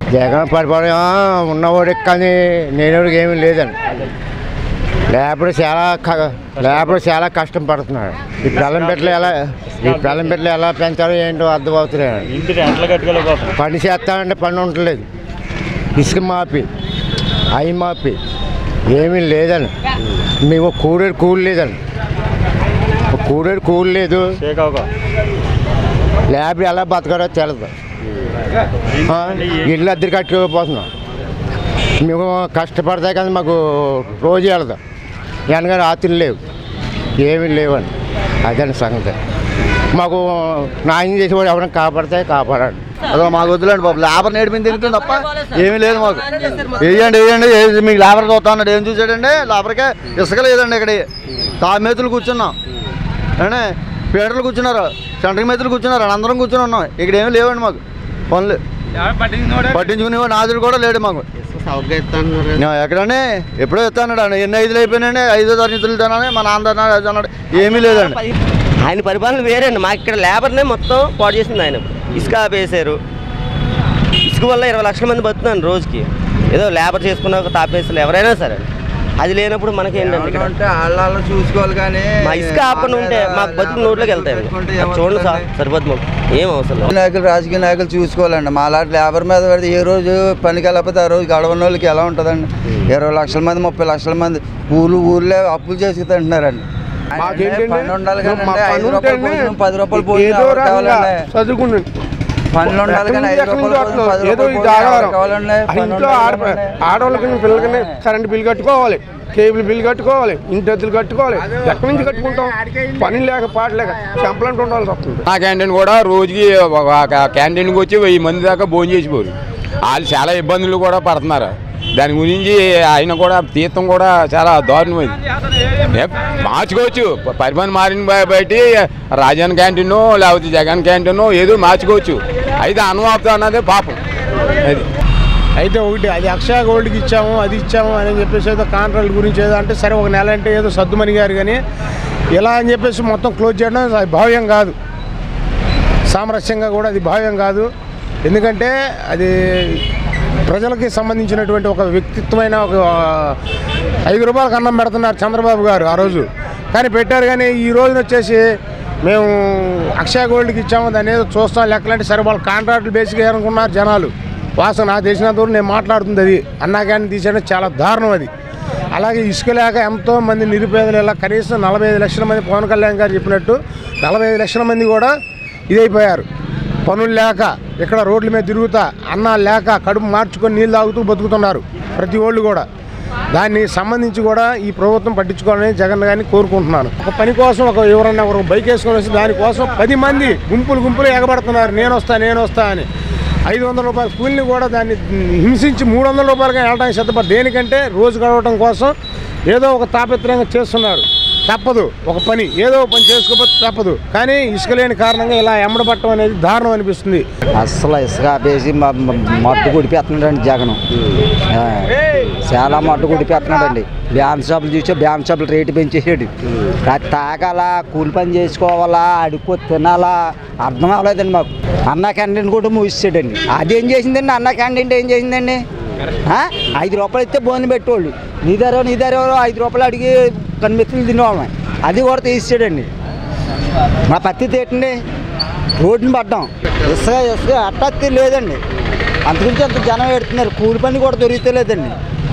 జగన్ పరిపాలన ఉన్నవాడికి కానీ నేనోడికి ఏమీ లేదండి లేకపోతే చాలా క- లేకపోతే చాలా కష్టం పడుతున్నాడు ఈ పిల్లం పెట్టలు ఎలా ఈ పిల్లం పెట్టలు ఎలా పెంచాలో ఏంటో అర్థమవుతున్నాయి ఇంటి రెంట్లు కట్టుకోలేకపోతున్నాం పని చేస్తామంటే పని ఉండలేదు ఇసుక మాపి అయి మాపి ఏమీ లేదండి మీకు కూడేరు కూలి లేదండి కూడేరు కూలి లేదు షేక్ అవ్వక ల్యాబ్ ఎలా బతకారో తెలదు ఆ, ఇల్లు అద్దె కట్టుకోపోతున్నాం మేము కష్టపడతాయి కానీ మాకు రోజు వెళదు వెనక రాత్రులు లేవు ఏమీ లేవండి అదండి సంగతి మాకు న్యాయం చేసేవాడు ఎవరైనా కాపాడితే కాపాడండి అదో మాకు వద్దులేండి బాబు లేబర్ నేర్పింది తిరుగుతుంది తప్ప ఏమీ లేదు మాకు వేయండి వేయండి ఏ- మీకు లేబర్ చూస్తా ఉన్నాడు ఏం చూసాడండి లేబర్కే ఇసుక లేదండి ఇక్కడ తామేతులు కూర్చున్నాం అంటే పీటలు కూర్చున్నారు సెంటర్ మేతులు కూర్చున్నారు అందరం కూర్చుని ఉన్నాం ఇక్కడ ఏమీ లేవండి మాకు పనులు పట్టించుకునే నాదులు కూడా లేడు మాకు నా ఎక్కడండి ఎప్పుడో ఇస్తాడు అండి ఎన్ని ఐదులు అయిపోయినాయండి ఐదో తరగతులు ఇస్తానని మా నాన్న అన్నాడు, అది అన్నాడు ఏమీ లేదండి ఆయన పరిపాలన వేరండి మాకు ఇక్కడ లేబర్నే మొత్తం పాడు చేసింది ఆయన ఇసుక ఆపేశారు ఇసుక వల్ల ఇరవై లక్షల మంది బతున్నారు రోజుకి ఏదో లేబర్ చేసుకున్న ఒక తాపేస్తారు ఎవరైనా సరే అది లేనప్పుడు మనకేంటండి ఇక్కడ అంటే వాళ్ళ చూసుకోవాలి కానీ మా ఇసుక ఆపన ఉంటే మాకు బతుకు నోట్లోకి వెళ్తాయి అది చూడండి సార్ సరిపోతుంది మాకు ఏం అవసరం లేదు నాయకులు రాజకీయ నాయకులు చూసుకోవాలండి మా లాంటి లేబర్ మీద పెడితే ఏ రోజు పనికి వెళ్ళకపోతే ఆ రోజు గడవని వాళ్ళకి ఎలా ఉంటుందండి ఇరవై లక్షల మంది ముప్పై లక్షల మంది ఊళ్ళు ఊళ్ళో అప్పులు చేసి తింటున్నారండి పని ఉండాలి కానీ మా పని ఐదు రూపాయలు ఉంటేనే భోజనం, పది రూపాయలు భోజనం ఏదో ఎవరికి రకంగా కావాలండి? చదువుకున్నాను పనులు ఉండాలి కానీ ఐదు ఎక్కడి నుంచి రూపాయలు భోజనం, పది వస్తున్నారు? ఏదో రూపాయలు ఇది భోజనం ఆడవారం ఎవరికి కావాలండి? ఆ పని ఇంట్లో ఉండాలి ఆడ కదండి. ఆడవాళ్ళకి పిల్లలకి కరెంట్ బిల్ కట్టుకోవాలి కేబుల్ బిల్ కట్టుకోవాలి ఇంటి అద్దెలు కట్టుకోవాలి ఎక్కడి నుంచి కట్టుకుంటాం పని లేక పాట లేక చెంపలంటూ ఉండాల్సి వస్తుంది ఆ క్యాంటీన్ కూడా రోజుకి ఒక క్యాంటీన్కి వచ్చి వెయ్యి మంది దాకా భోజనం చేసిపోరు వాళ్ళు చాలా ఇబ్బందులు కూడా పడుతున్నారు దాని గురించి ఆయన కూడా తీర్థం కూడా చాలా దారుణమైంది ఏ, మార్చుకోవచ్చు ప- పరిమాణం మారిన బ- బట్టి రాజాన్ క్యాంటీన్ లేకపోతే జగన్ క్యాంటీన్ ఏదో మార్చుకోవచ్చు అయితే అనువాప్తం అన్నదే పాపం అది అయితే ఒకటి అది అక్షయ గోల్డ్కి ఇచ్చాము అది ఇచ్చాము అని చెప్పేసి ఏదో కాంట్రాక్ట్ గురించి ఏదో అంటే సరే ఒక నెల అంటే ఏదో సర్దుమని గారు కానీ ఇలా అని చెప్పేసి మొత్తం క్లోజ్ చేయడం అది భావ్యం కాదు సామరస్యంగా కూడా అది భావ్యం కాదు ఎందుకంటే అది ప్రజలకి సంబంధించినటువంటి ఒక వ్యక్తిత్వమైన ఒక ఐదు రూపాయలకు అన్నం పెడుతున్నారు చంద్రబాబు గారు ఆ రోజు కానీ పెట్టారు కానీ ఈ రోజున వచ్చేసి మేము అక్షయ గోల్డ్కి ఇచ్చాము దాన్ని ఏదో చూస్తాం లెక్కలంటే సరే వాళ్ళు కాంట్రాక్టులు బేసిక్గా అనుకున్నారు జనాలు వాసన నాకు తెలిసినంత వరకు నేను మాట్లాడుతుంది అది అన్నా కానీ తీసేయడం చాలా దారుణం అది అలాగే ఇసుక లేక ఎంతో మంది నిరుపేదలు ఇలా కనీసం నలభై ఐదు లక్షల మంది పవన్ కళ్యాణ్ గారు చెప్పినట్టు నలభై ఐదు లక్షల మంది కూడా ఇదైపోయారు పనులు లేక ఇక్కడ రోడ్ల మీద తిరుగుతా అన్నాలు లేక కడుపు మార్చుకొని నీళ్ళు తాగుతూ బతుకుతున్నారు ప్రతి ఒళ్ళు కూడా దాన్ని సంబంధించి కూడా ఈ ప్రభుత్వం పట్టించుకోవాలని జగన్ గారిని కోరుకుంటున్నాను ఒక పని కోసం ఒక ఎవరన్నా ఒక బైక్ వేసుకొని వచ్చి దానికోసం పది మంది గుంపులు గుంపులు ఎగబడుతున్నారు నేను వస్తా నేను వస్తా అని ఐదు వందల రూపాయల కూలిని కూడా దాన్ని హింసించి మూడు వందల రూపాయలుగా వెళ్ళడానికి సిద్ధపడి దేనికంటే రోజు గడవటం కోసం ఏదో ఒక తాపత్రయంగా చేస్తున్నారు తప్పదు ఒక పని ఏదో ఒక పని చేసుకోకపోతే తప్పదు కానీ ఇసుక లేని కారణంగా ఇలా ఎమ్మడబట్టం అనేది దారుణం అనిపిస్తుంది అస్సలు ఇసుక ఆపేసి మ- మ- మట్టు కుడిపేస్తున్నాడండి జగన్ ఆ, చాలా మట్టు కుడిపేస్తున్నాడండి బ్యాన్ షాపులు చూసే బ్యాన్ షాపులు రేటు పెంచేసాడు అది తాగాలా కూలి పని చేసుకోవాలా అడుక్కో తినాలా అర్థం అవ్వలేదండి మాకు అన్న క్యాంటీన్ కూడా మూసేసాడండి అది ఏం చేసిందండి అన్న క్యాంటీన్ ఏం చేసిందండి ఆ? ఐదు రూపాయలు ఇస్తే భోజనం పెట్టేవాళ్ళు నీ ధర నీ ధర ఐదు రూపాయలు అడిగి కనిమెత్తులు తినేవాళ్ళం అది కూడా తీసేసాడండి మా పత్తి తేటండి రోడ్డుని పడ్డాం ఇసుక ఇసుక అట్టత్తి లేదండి అందుగురించి అంత జనం ఎడుతున్నారు కూలి పని కూడా దొరుకుతలేదండి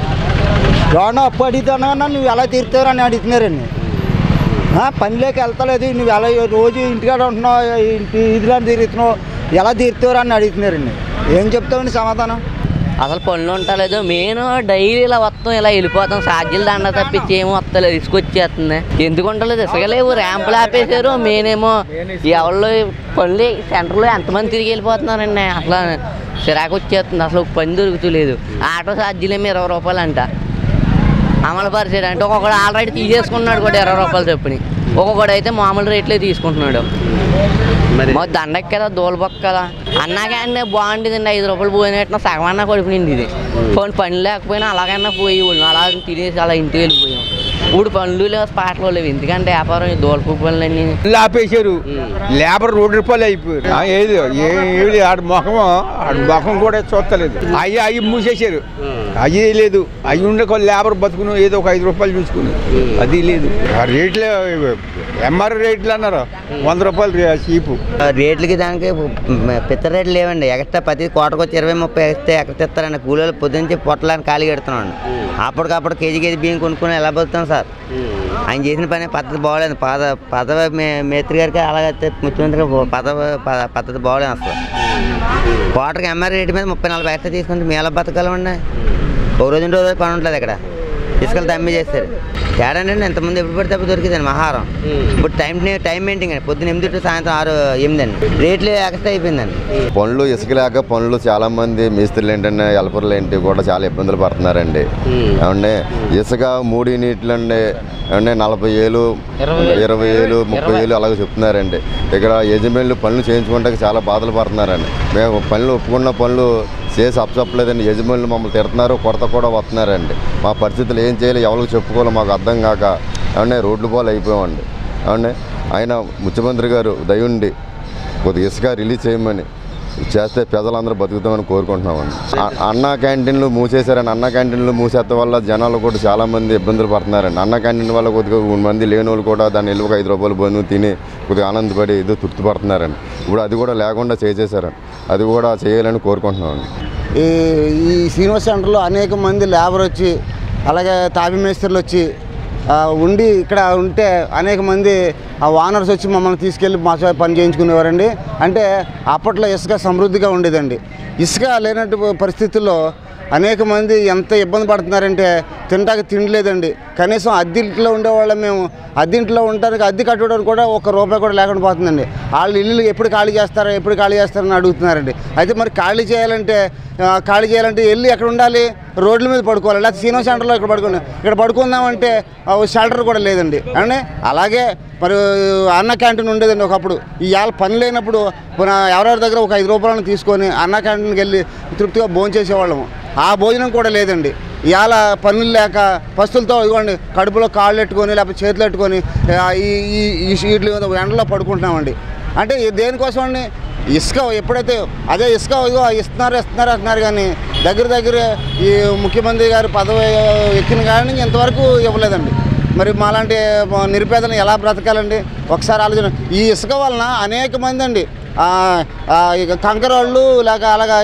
లోన అప్పు అడుగుతానన్నా నువ్వు ఎలా తీరుతావు అని అడుగుతున్నారండి ఆ, పనిలోకి వెళ్తలేదు నువ్వు ఎలా రోజు ఇంటికాడ ఉంటున్నావు ఇంటి ఇదిలో తిరుగుతున్నావు ఎలా తీరుతావు అని అడుగుతున్నారండి ఏం చెప్తామండి సమాధానం అసలు పనులు ఉండలేదు మెయిన్ డైలీ ఇలా వస్తాం ఇలా వెళ్ళిపోతాం సాధ్యులు దండ తప్పించి ఏమో వస్తలేదు ఇసుకొచ్చేస్తుంది ఎందుకు ఉండలేదు ఇసుకలేవు ర్యాంపులు ఆపేశారు మెయిన్ ఏమో ఎవరిలో పనులు సెంటర్లో ఎంతమంది తిరిగి వెళ్ళిపోతున్నారండి అసలు చిరాకు వచ్చేస్తుంది అసలు ఒక పని దొరుకుతలేదు ఆటో ఛార్జీలేమో ఇరవై రూపాయలు అంట అమలు పరిచాడు అంటే ఒక్కొక్కడు ఆల్రెడీ తీసేసుకున్నాడు కూడా ఇరవై రూపాయలు చెప్పుని ఒక్కొక్కడు అయితే మామూలు రేట్లే తీసుకుంటున్నాడు మరి దండకి కదా దూలపక్క కదా అన్నా కానీ బాగుండేదండి ఐదు రూపాయలు పోయినట్టు సగం అన్నా కొడుకునింది ఇది పోనీ పని లేకపోయినా అలాగైనా పోయి అలా తినేసి అలా ఇంటికి వెళ్ళిపోయాం ఇప్పుడు పనులు లేవు స్పాట్లో లేవు ఎందుకంటే వ్యాపారం ఈ దూలపు పనులన్నీ ఇల్లు ఆపేశారు లేబర్ రోడ్డు రూపాయలు అయిపోయారు ఆ, ఏది ఏది ఆడ ముఖం ఆడ ముఖం కూడా చూస్తలేదు అయ్యి అయ్యి మూసేశారు అయ్యి లేదు అయ్యి ఉండే కొన్ని లేబర్ బతుకును ఏదో ఒక ఐదు రూపాయలు చూసుకుని అది లేదు ఆ రేట్లు ఎంఆర్ రేట్లు అన్నారు వంద రూపాయలు రే- చీపు రేట్లకి దానికి పిత్త రేట్లు లేవండి ఎక్స్ట్రా ప్రతి కోటకు వచ్చి ఇరవై ముప్పై వేస్తే ఎక్కడ తెస్తారండి కూలీలు పొద్దున్నే పొట్టలని ఖాళీ పెడుతున్నాం అప్పటికప్పుడు కేజీ కేజీ బియ్యం కొనుక్కొని ఎలా బతుకుతాం సార్ ఆయన చేసిన పని పద్ధతి బాగోలేదు పద పదవి మే- మేస్త్రి గారికి అలాగైతే ముఖ్యమంత్రి గారికి పదవి ప- పద్ధతి బాగోలేదు అసలు కోటకి ఎంఆర్ రేటు మీద ముప్పై నలభై ఎక్స్ట్రా తీసుకుంటే మేము ఎలా బతకాలండి ఒక రోజు రెండు రోజులు పని ఉంటుంది ఇక్కడ ఇసుకలు తమ్మి చేస్తారు తేడా అండి ఎంతమంది ఎప్పుడు పడితే అప్పుడు దొరికిందండి మహారం ఇప్పుడు టైం టైం మెయింటింగ్ అండి పొద్దున్న ఎనిమిది టు సాయంత్రం ఆరు ఎనిమిది అండి రేట్లు ఎక్స్ట్రా అయిపోయిందండి పనులు ఇసుక లేక పనులు చాలా మంది మేస్త్రులు ఏంటంటే హెల్పర్లు ఏంటి కూడా చాలా ఇబ్బందులు పడుతున్నారండి ఏమండి ఇసుక మూడు నీటిలండి ఏమండి నలభై ఏళ్ళు ఇరవై ఏళ్ళు ముప్పై ఏళ్ళు అలాగే చెప్తున్నారండి ఇక్కడ యజమానులు పనులు చేయించుకుంటే చాలా బాధలు పడుతున్నారండి మేము పనులు ఒప్పుకున్న పనులు చేసి అప్పచెప్పలేదండి యజమానులు మమ్మల్ని తిడుతున్నారు కొరత కూడా వస్తున్నారండి మా పరిస్థితులు ఏం చేయాలి ఎవరికి చెప్పుకోవాలో మాకు అర్థం కాక ఏమండి రోడ్లు పాలు అయిపోయామండి ఏమండి ఆయన ముఖ్యమంత్రి గారు దయుండి కొద్దిగా ఇసుక రిలీజ్ చేయమని చేస్తే ప్రజలందరూ బతుకుతామని కోరుకుంటున్నామండి అ- అన్న క్యాంటీన్లు మూసేశారని అన్న క్యాంటీన్లు మూసేస్తే వల్ల జనాలు కూడా చాలా మంది ఇబ్బందులు పడుతున్నారండి అన్న క్యాంటీన్ వల్ల కొద్దిగా మంది లేని వాళ్ళు కూడా దాన్ని వెళ్ళి ఒక ఐదు రూపాయలు బంధు తిని కొద్దిగా ఆనందపడి ఏదో తృప్తి పడుతున్నారండి ఇప్పుడు అది కూడా లేకుండా చేసేసారండి అది కూడా చేయాలని కోరుకుంటున్నామండి ఈ ఈ శ్రీనివాస సెంటర్లో అనేక మంది లేబర్ వచ్చి అలాగే తాపి మేస్త్రులు వచ్చి ఆ, ఉండి ఇక్కడ ఉంటే అనేక మంది ఆ వానర్స్ వచ్చి మమ్మల్ని తీసుకెళ్ళి మా చేత పని చేయించుకునేవారండి అంటే అప్పట్లో ఇసుక సమృద్ధిగా ఉండేదండి ఇసుక లేనట్టు పరిస్థితుల్లో అనేక మంది ఎంత ఇబ్బంది పడుతున్నారంటే తినడానికి తిండి లేదండి కనీసం అద్దెంట్లో ఉండేవాళ్ళం మేము అద్దెంట్లో ఉండడానికి అద్దె కట్టడానికి కూడా ఒక రూపాయి కూడా లేకుండా పోతుందండి వాళ్ళు ఇల్లు ఎప్పుడు ఖాళీ చేస్తారో ఎప్పుడు ఖాళీ చేస్తారని అడుగుతున్నారండి అయితే మరి ఖాళీ చేయాలంటే ఆ, ఖాళీ చేయాలంటే వెళ్ళి ఎక్కడ ఉండాలి రోడ్ల మీద పడుకోవాలి లేకపోతే సినిమా సెంటర్లో ఇక్కడ పడుకున్నాం ఇక్కడ పడుకుందామంటే ఆ, షెల్టర్ కూడా లేదండి అండి అలాగే మరి అన్న క్యాంటీన్ ఉండేదండి ఒకప్పుడు ఇవాళ పని లేనప్పుడు మన ఎవరెవరి దగ్గర ఒక ఐదు రూపాయలను తీసుకొని అన్న క్యాంటీన్కి వెళ్ళి తృప్తిగా భోజనం చేసేవాళ్ళము ఆ భోజనం కూడా లేదండి ఇవాళ పనులు లేక పస్తులతో ఇవ్వండి కడుపులో కాళ్ళు పెట్టుకొని లేకపోతే చేతులు పెట్టుకొని ఆ, ఈ ఈ ఈ వీటి మీద ఎండలో పడుకుంటున్నామండి అంటే ఇది దేనికోసం అండి ఇసుక ఎప్పుడైతే అదే ఇసుక ఇదిగో ఇస్తున్నారు ఇస్తున్నారు అంటున్నారు కానీ దగ్గర దగ్గర ఈ ముఖ్యమంత్రి గారు పదవి ఎక్కిన కానీ ఇంతవరకు ఇవ్వలేదండి మరి మాలాంటి నిరుపేదలను ఎలా బ్రతకాలండి ఒకసారి ఆలోచన ఈ ఇసుక వలన అనేక మంది అండి ఆ, ఆ, ఇక కంకర వాళ్ళు లేక అలాగా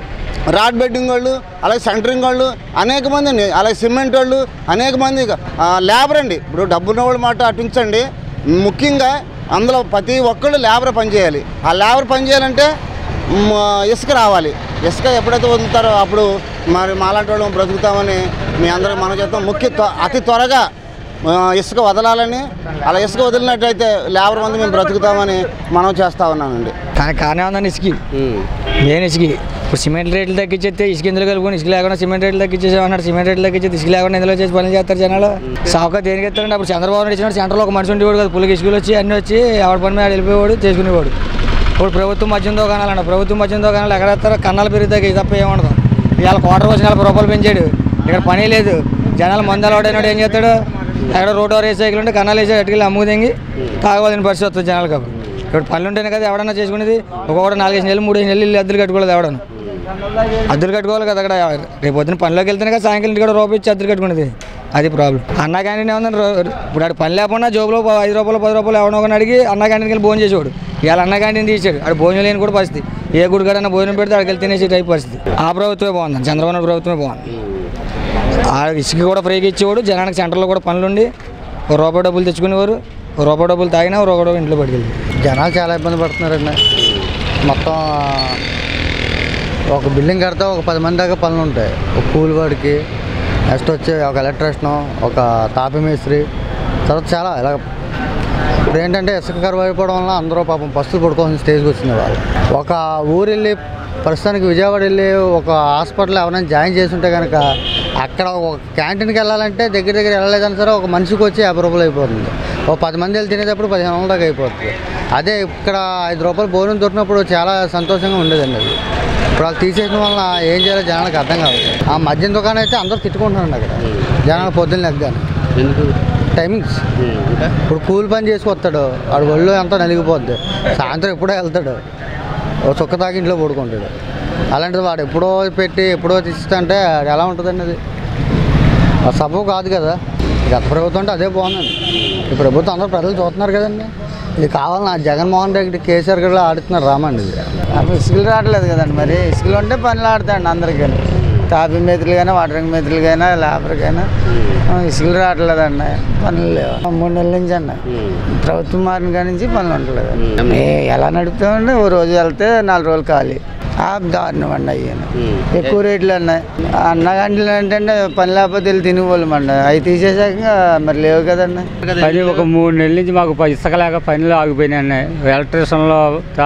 రాడ్ బెడ్డింగ్ వాళ్ళు అలాగే సెంటరింగ్ వాళ్ళు అనేక మంది అండి అలాగే సిమెంట్ వాళ్ళు అనేక మంది ఇక, ఆ, లేబర్ అండి ఇప్పుడు డబ్బున్న వాళ్ళ మాట అటుంచండి ముఖ్యంగా అందులో ప్రతి ఒక్కళ్ళు లేబర్ పనిచేయాలి ఆ లేబర్ పనిచేయాలంటే మ్, ఇసుక రావాలి ఇసుక ఎప్పుడైతే వదులుతారో అప్పుడు మరి మాలాంటి వాళ్ళు బ్రతుకుతామని మీ అందరికి మనం చేస్తాం ముఖ్య త్వ- అతి త్వరగా ఆ, ఇసుక వదలాలని అలా ఇసుక వదిలినట్టయితే లేబర్ మంది మేము బ్రతుకుతామని మనం చేస్తా ఉన్నామండి దానికి కారణం ఉందండి ఇసుకి మెయిన్ ఇసుకి ఇప్పుడు సిమెంట్ రేట్లు తగ్గించేస్తే ఇసుక ఇందులో కలుపుకొని ఇసుక లేకుండా సిమెంట్ రేట్లు తగ్గించేసామన్నాడు సిమెంట్ రేట్లు తగ్గించేది ఇసుక లేకుండా ఇందులో చేసి పనులు చేస్తారు జనాలు సావుగా దేనికి ఎత్తారండి అప్పుడు చంద్రబాబు నాయుడు ఇచ్చినట్టు సెంటర్లో ఒక మనిషి ఉండేవాడు కదా పులికి ఇసుకలు వచ్చి అన్నీ వచ్చి ఆవిడ పని మీద వెళ్ళిపోయేవాడు చేసుకునేవాడు ఇప్పుడు ప్రభుత్వం మద్యం దుకాణాలు అన్న ప్రభుత్వం మద్యం దుకాణాలు ఎక్కడ ఎత్తారో కన్నాలు పెరుగుతాయి తప్ప ఏముండదు ఇవాళ క్వార్టర్ వచ్చి నలభై రూపాయలు పెంచాడు ఇక్కడ పని లేదు జనాలు మందు అలవాడైనాడు ఏం చేస్తాడు ఎక్కడ రోడ్ రేస్ సైకిల్ ఉంటే కన్నాలు వేసి అటుకెళ్ళి అమ్ముకు తెంగి తాగవలసిన పరిస్థితి వస్తుంది జనాలకు అప్పుడు ఇప్పుడు పనులు ఉంటేనే కదా ఎవడన్నా చేసుకునేది ఒక్కొక్కటి నాలుగైదు నెలలు మూడైదు నెలలు ఇల్లు అద్దెలు కట్టుకోలేదు ఎవడను అద్దెలు కట్టుకోవాలి కదా అక్కడ రేపు పొద్దున పనిలోకి వెళ్తేనే కదా సాయంకాలం ఇంటికి రూపాయి ఇచ్చి అద్దెలు కట్టుకునేది అది ప్రాబ్లం అన్న క్యాంటీన్ ఏమన్నా ఇప్పుడు ఆడు పని లేకుండా జోబులో ప- ఐదు రూపాయలు పది రూపాయలు ఎవడో ఒకరిని అడిగి అన్న క్యాంటీన్కి వెళ్ళి భోజనం చేసేవాడు ఇవాళ అన్న క్యాంటీన్ తీసాడు ఆడు భోజనం లేని కూడా పరిస్థితి ఏ గుడికాడన్నా భోజనం పెడితే అక్కడికి వెళ్ళి తినేసి టైప్ పరిస్థితి ఆ ప్రభుత్వమే బాగుంది చంద్రబాబు నాయుడు ప్రభుత్వమే బాగుంది ఆ ఇసుక కూడా ఫ్రీగా ఇచ్చేవాడు జనానికి సెంటర్లో కూడా పనులుండి ఒక రూపాయి డబ్బులు తెచ్చుకునేవారు ఒక రూపాయి డబ్బులు తాగినా ఒక రూపాయి డబ్బులు ఇంట్లో పట్టుకెళ్ళి జనాలు చాలా ఇబ్బంది పడుతున్నారండి మొత్తం ఒక బిల్డింగ్ కడితే ఒక పది మంది దాకా పనులు ఉంటాయి ఒక కూలి వాడికి నెక్స్ట్ వచ్చి ఒక ఎలక్ట్రీషియన్ ఒక తాపి మేస్త్రి తర్వాత చాలా ఇలా ఇప్పుడు ఏంటంటే ఇసుక కరువు అయిపోవడం వల్ల అందరూ పాపం పస్తులు పడుకోవాల్సిన స్టేజ్కి వచ్చింది వాళ్ళు ఒక ఊరు వెళ్ళి ప్రస్తుతానికి విజయవాడ వెళ్ళి ఒక హాస్పిటల్ ఎవరైనా జాయిన్ చేసి ఉంటే కనుక అక్కడ ఒక క్యాంటీన్కి వెళ్ళాలంటే దగ్గర దగ్గర వెళ్ళలేదని సరే ఒక మనిషికి వచ్చి యాభై రూపాయలు అయిపోతుంది ఒక పది మంది వెళ్ళి తినేటప్పుడు పదిహేను వందల దాకా అయిపోతుంది అదే ఇక్కడ ఐదు రూపాయలు భోజనం దొరికినప్పుడు చాలా సంతోషంగా ఉండేదండి అది ఇప్పుడు వాళ్ళు తీసేసిన వలన ఏం చేయాలో జనాలకు అర్థం కాదు ఆ మద్యం దుకాణం అయితే అందరూ తిట్టుకుంటున్నారండి అక్కడ జనాలు పొద్దున్న లెగ్గాను టైమింగ్స్ ఇప్పుడు కూలి పని చేసుకొస్తాడు ఆడు ఒళ్ళు ఎంత నలిగిపోద్ది సాయంత్రం ఎప్పుడో వెళ్తాడు ఓ చుక్క తాగి ఇంట్లో పడుకుంటాడు అలాంటిది వాడు ఎప్పుడో పెట్టి ఎప్పుడో తీస్తుంటే అది ఎలా ఉంటుందండి అది ఆ సబబు కాదు కదా గత ప్రభుత్వం అంటే అదే బాగుందండి ఈ ప్రభుత్వం అందరూ ప్రజలు చూస్తున్నారు కదండి ఇది కావాలని ఆ జగన్మోహన్ రెడ్డి కేసీఆర్ గారు ఆడుతున్నారు రామండి ఇది అప్పుడు ఇసుకలు రావట్లేదు కదండి మరి ఇసుకలు ఉంటే పనులు ఆడతాయండి అందరికీ తాపి మేతులుగైనా వాటరింగ్ మేతులుగైనా లేబర్కైనా ఇసుకలు రావట్లేదండి పనులు లేవు మూడు నెలల నుంచి అండి ప్రభుత్వం మారిన కాడి నుంచి పనులు ఉండలేదు ఏ ఎలా నడుపుతామండి ఓ రోజు వెళ్తే నాలుగు రోజులు ఖాళీ ఆ దారుణం అండి అయ్యాను ఎక్కువ రేట్లు అన్నాయి అన్నగంటలు ఏంటంటే పని లేకపోతే వెళ్ళి తినేవాళ్ళం అండి అవి తీసేసాక మరి లేవు కదండి అది ఒక మూడు నెలల నుంచి మాకు ప- ఇసుక లేక పనులు ఆగిపోయినాయి ఎలక్ట్రీషియన్లో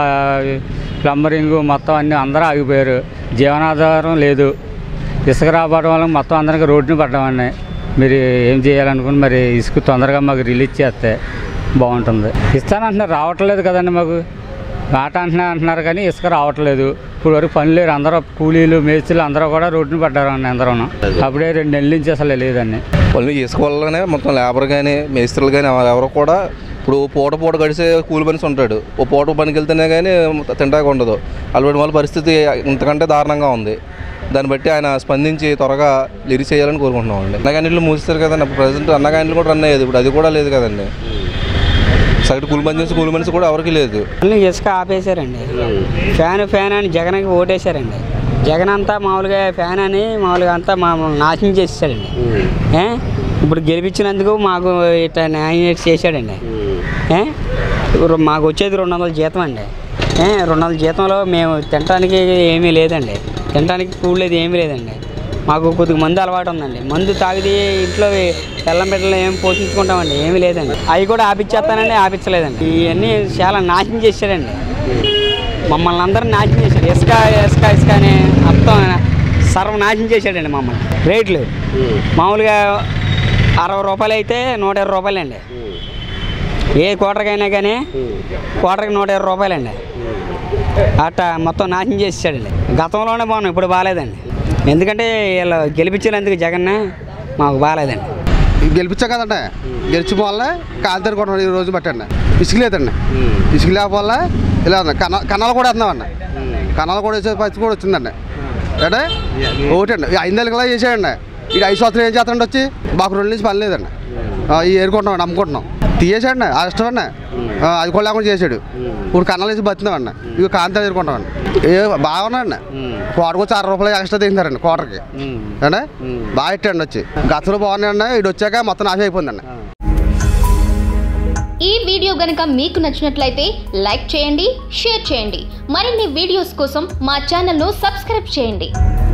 ప్లంబరింగ్ మొత్తం అన్ని అందరూ ఆగిపోయారు జీవనాధారం లేదు ఇసుక రాబడడం వల్ల మొత్తం అందరికి రోడ్డుని పడ్డామని మీరు ఏం చేయాలనుకుని మరి ఇసుక తొందరగా మాకు రిలీజ్ చేస్తే బాగుంటుంది ఇస్తానంటున్నారు రావట్లేదు కదండి మాకు మాట అంటున్నా అంటున్నారు కానీ ఇసుక రావట్లేదు ఇప్పుడు వరకు పని లేరు అందరూ కూలీలు మేస్త్రీలు అందరూ కూడా రోడ్డుని పడ్డారు అండి అందరూ అప్పుడే రెండు నెలల నుంచి అసలు లేదండి వాళ్ళు ఇసుక వల్లనే మొత్తం లేబర్ కానీ మేస్త్రులు కానీ ఎవరు కూడా ఇప్పుడు పూట పూట గడిచే కూలి పనిసి ఉంటాడు ఓ పూట పనికి వెళ్తేనే కానీ తింటాక ఉండదు అలాంటి వాళ్ళ పరిస్థితి ఇంతకంటే దారుణంగా ఉంది దాన్ని బట్టి ఆయన స్పందించి త్వరగా లిరి చేయాలని కోరుకుంటున్నాం అండి అన్నగాండ్లు మూసిస్తారు కదండి అప్పుడు ప్రజెంట్ అన్నగాండ్లు కూడా రన్ అయ్యేది ఇప్పుడు అది కూడా లేదు కదండి సగటు కూలి పని చేసి కూలి మనిషి కూడా ఎవరికి లేదు అన్ని ఇసుక ఆపేశారండి ఫ్యాన్ ఫ్యాన్ అని జగన్కి ఓటేశారండి జగన్ అంతా మామూలుగా ఫ్యాన్ అని మామూలుగా అంతా మామూలు నాశనం చేసేసాడండి ఏ? ఇప్పుడు గెలిపించినందుకు మాకు ఇట్లా న్యాయం చేశాడండి ఏ? ఇప్పుడు మాకు వచ్చేది రెండు వందల జీతం అండి ఏ? రెండు వందల జీతంలో మేము తినడానికి ఏమీ లేదండి తినడానికి కూడలేదు ఏమీ లేదండి మాకు కొద్దిగా మందు అలవాటు ఉందండి మందు తాగితే ఇంట్లో తెల్లం బిడ్డలు ఏం పోషించుకుంటామండి ఏమీ లేదండి అవి కూడా ఆపించేస్తానండి ఆపించలేదండి ఇవన్నీ చాలా నాశనం చేశాడండి మమ్మల్ని అందరిని నాశనం చేశాడు ఇసుక ఇసుక ఇసుక అని మొత్తం సర్వనాశనం చేశాడండి మమ్మల్ని రేట్లు మామూలుగా అరవై రూపాయలు అయితే నూట ఇరవై రూపాయలండి ఏ క్వార్టర్కైనా కానీ క్వార్టర్కి నూట ఇరవై రూపాయలండి అట్టా మొత్తం నాశనం చేసేసాడండి గతంలోనే బాగున్నాం ఇప్పుడు బాగాలేదండి ఎందుకంటే వీళ్ళు గెలిపించినందుకు జగన్ మాకు బాగాలేదండి గెలిపించా కదండి గెలిచి వల్ల కాలుతారు కొట్టడం ఈ రోజు బట్టండి ఇసుక లేదండి ఇసుక లేకపోవల్ల ఇలా ఉంది కన్నా కన్నాలు కూడా వేస్తున్నామండి కన్నాలు కూడా వేసే పరిస్థితి కూడా వచ్చిందండి అంటే ఒకటండి ఈ ఐదు నెలలు చేసాడండి ఇది ఐదు సంవత్సరాలు ఏం చేస్తాడు వచ్చి మాకు రెండు నుంచి పని లేదండి ఆ, ఈ ఏరుకుంటున్నాం అమ్ముకుంటున్నాం తీయేసాడండి ఆ ఇష్టం అండి అది కూడా లేకుండా చేశాడు ఇప్పుడు కన్నాలు వేసి బతున్నామండి ఇవి కాంతాలు ఏరుకుంటామండి ఏ బాగున్నాయండి కోటకు వచ్చి అరవై రూపాయలు ఎక్స్ట్రా తీసారండి కోటర్కి అంటే బాగా ఇట్టండి వచ్చి గతంలో బాగున్నాయండి ఇది వచ్చాక మొత్తం నాశనం అయిపోయిందండి ఈ వీడియో గనుక మీకు నచ్చినట్లయితే లైక్ చేయండి షేర్ చేయండి మరిన్ని వీడియోస్ కోసం మా ఛానల్ను సబ్స్క్రైబ్ చేయండి